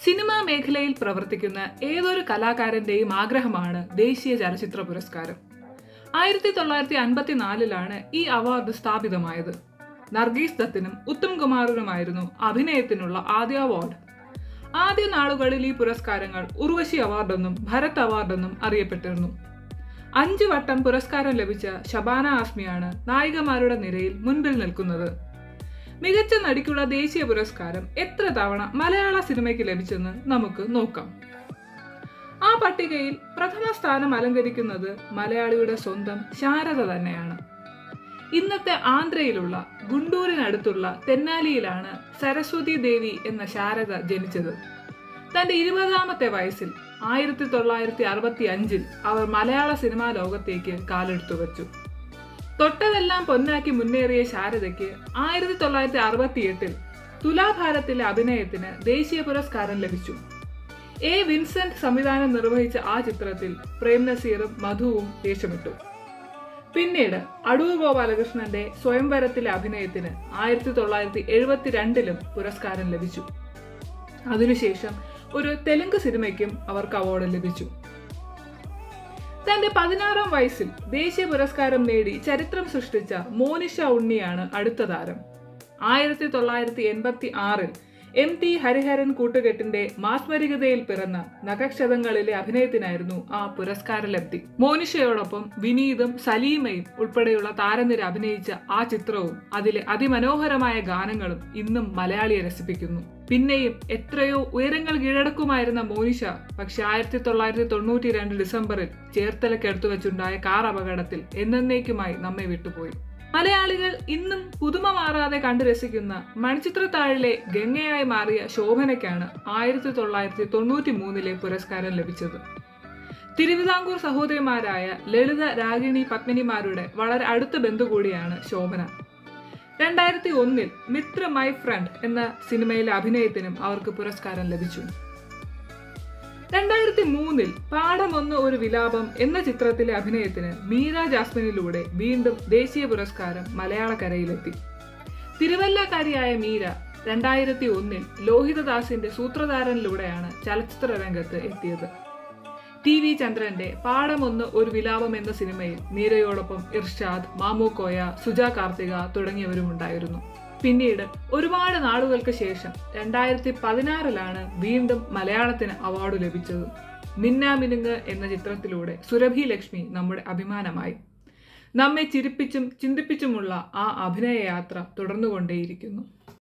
cinema മേഖലയിൽ പ്രവർത്തിക്കുന്ന ഏതൊരു കലാകാരന്റെയും ആഗ്രഹമാണ് ദേശീയ ചലച്ചിത്ര പുരസ്കാരം ആയിരത്തി തൊള്ളായിരത്തി അൻപത്തിനാലിലാണ് ഈ അവാർഡ് സ്ഥാപിതമായത് നർഗീസ് ദത്തിനും ഉത്തം കുമാറിനുമായിരുന്നു അഭിനയത്തിനുള്ള ആദ്യ അവാർഡ് ആദ്യ നാളുകളിൽ ഈ പുരസ്കാരങ്ങൾ ഉർവശി അവാർഡെന്നും ഭരത് അവാർഡെന്നും അറിയപ്പെട്ടിരുന്നു അഞ്ചു വട്ടം പുരസ്കാരം ലഭിച്ച ഷബാന ആസ്മിയാണ് നായികമാരുടെ നിരയിൽ മുൻപിൽ നിൽക്കുന്നത് മികച്ച നടിക്കുള്ള ദേശീയ പുരസ്കാരം എത്ര തവണ മലയാള സിനിമയ്ക്ക് ലഭിച്ചെന്ന് നമുക്ക് നോക്കാം ആ പട്ടികയിൽ പ്രഥമ സ്ഥാനം അലങ്കരിക്കുന്നത് മലയാളിയുടെ സ്വന്തം ശാരദ തന്നെയാണ് ഇന്നത്തെ ആന്ധ്രയിലുള്ള ഗുണ്ടൂരിനടുത്തുള്ള തെന്നാലിയിലാണ് സരസ്വതി ദേവി എന്ന ശാരദ ജനിച്ചത് തന്റെ ഇരുപതാമത്തെ വയസ്സിൽ ആയിരത്തി തൊള്ളായിരത്തി അറുപത്തി അഞ്ചിൽ അവർ മലയാള സിനിമാ ലോകത്തേക്ക് കാലെടുത്തു വച്ചു തൊട്ടതെല്ലാം പൊന്നാക്കി മുന്നേറിയ ശാരദയ്ക്ക് ആയിരത്തി തൊള്ളായിരത്തി അറുപത്തി എട്ടിൽ തുലാഭാരത്തിലെ അഭിനയത്തിന് ദേശീയ പുരസ്കാരം ലഭിച്ചു എ വിൻസെന്റ് സംവിധാനം നിർവഹിച്ച ആ ചിത്രത്തിൽ പ്രേം നസീറും മധുവും വേഷമിട്ടു പിന്നീട് അടൂർ ഗോപാലകൃഷ്ണന്റെ സ്വയംവരത്തിലെ അഭിനയത്തിന് ആയിരത്തി തൊള്ളായിരത്തി എഴുപത്തിരണ്ടിലും പുരസ്കാരം ലഭിച്ചു അതിനുശേഷം ഒരു തെലുങ്ക് സിനിമയ്ക്കും അവർക്ക് അവാർഡ് ലഭിച്ചു തന്റെ പതിനാറാം വയസ്സിൽ ദേശീയ പുരസ്കാരം നേടി ചരിത്രം സൃഷ്ടിച്ച മോനിഷ ഉണ്ണിയാണ് അടുത്ത താരം ആയിരത്തി തൊള്ളായിരത്തി എൺപത്തി ആറിൽ എം ടി ഹരിഹരൻ കൂട്ടുകെട്ടിന്റെ മാസ്മരികതയിൽ പിറന്ന നഖക്ഷതങ്ങളിലെ അഭിനയത്തിനായിരുന്നു ആ പുരസ്കാര ലബ്ധി മോനിഷയോടൊപ്പം വിനീതും സലീമയും ഉൾപ്പെടെയുള്ള താരനിര അഭിനയിച്ച ആ ചിത്രവും അതിലെ അതിമനോഹരമായ ഗാനങ്ങളും ഇന്നും മലയാളിയെ രസിപ്പിക്കുന്നു പിന്നെയും എത്രയോ ഉയരങ്ങൾ കീഴടക്കുമായിരുന്ന മോനിഷ പക്ഷെ ആയിരത്തി തൊള്ളായിരത്തി തൊണ്ണൂറ്റി രണ്ട് ഡിസംബറിൽ ചേർത്തലയ്ക്കടുത്തു വെച്ചുണ്ടായ കാർ അപകടത്തിൽ എന്നേക്കുമായി നമ്മെ വിട്ടുപോയി മലയാളികൾ ഇന്നും പുതുമ മാറാതെ കണ്ടു രസിക്കുന്ന മണിച്ചിത്രത്താഴിലെ ഗംഗയായി മാറിയ ശോഭനയ്ക്കാണ് ആയിരത്തി തൊള്ളായിരത്തി തൊണ്ണൂറ്റി മൂന്നിലെ പുരസ്കാരം ലഭിച്ചത് തിരുവിതാംകൂർ സഹോദരിമാരായ ലളിത രാഗിണി പത്മിനിമാരുടെ വളരെ അടുത്ത ബന്ധു കൂടിയാണ് ശോഭന രണ്ടായിരത്തി ഒന്നിൽ മിത്ര മൈ ഫ്രണ്ട് എന്ന സിനിമയിലെ അഭിനയത്തിനും അവർക്ക് പുരസ്കാരം ലഭിച്ചു രണ്ടായിരത്തി മൂന്നിൽ പാഠമൊന്ന് ഒരു വിലാപം എന്ന ചിത്രത്തിലെ അഭിനയത്തിന് മീര ജാസ്മിനിലൂടെ വീണ്ടും ദേശീയ പുരസ്കാരം മലയാളക്കരയിലെത്തി തിരുവല്ലക്കാരിയായ മീര രണ്ടായിരത്തി ഒന്നിൽ ലോഹിതദാസിന്റെ സൂത്രധാരനിലൂടെയാണ് ചലച്ചിത്ര രംഗത്ത് എത്തിയത് ടി വി ചന്ദ്രന്റെ പാഠമൊന്ന് ഒരു വിലാപം എന്ന സിനിമയിൽ മീരയോടൊപ്പം ഇർഷാദ് മാമൂക്കോയ സുജ കാർത്തിക തുടങ്ങിയവരും ഉണ്ടായിരുന്നു പിന്നീട് ഒരുപാട് നാളുകൾക്ക് ശേഷം രണ്ടായിരത്തി പതിനാറിലാണ് വീണ്ടും മലയാളത്തിന് അവാർഡ് ലഭിച്ചത് മിന്നാമിനുങ്ങ് എന്ന ചിത്രത്തിലൂടെ സുരഭി ലക്ഷ്മി നമ്മുടെ അഭിമാനമായി നമ്മെ ചിരിപ്പിച്ചും ചിന്തിപ്പിച്ചുമുള്ള ആ അഭിനയ യാത്ര തുടർന്നുകൊണ്ടേയിരിക്കുന്നു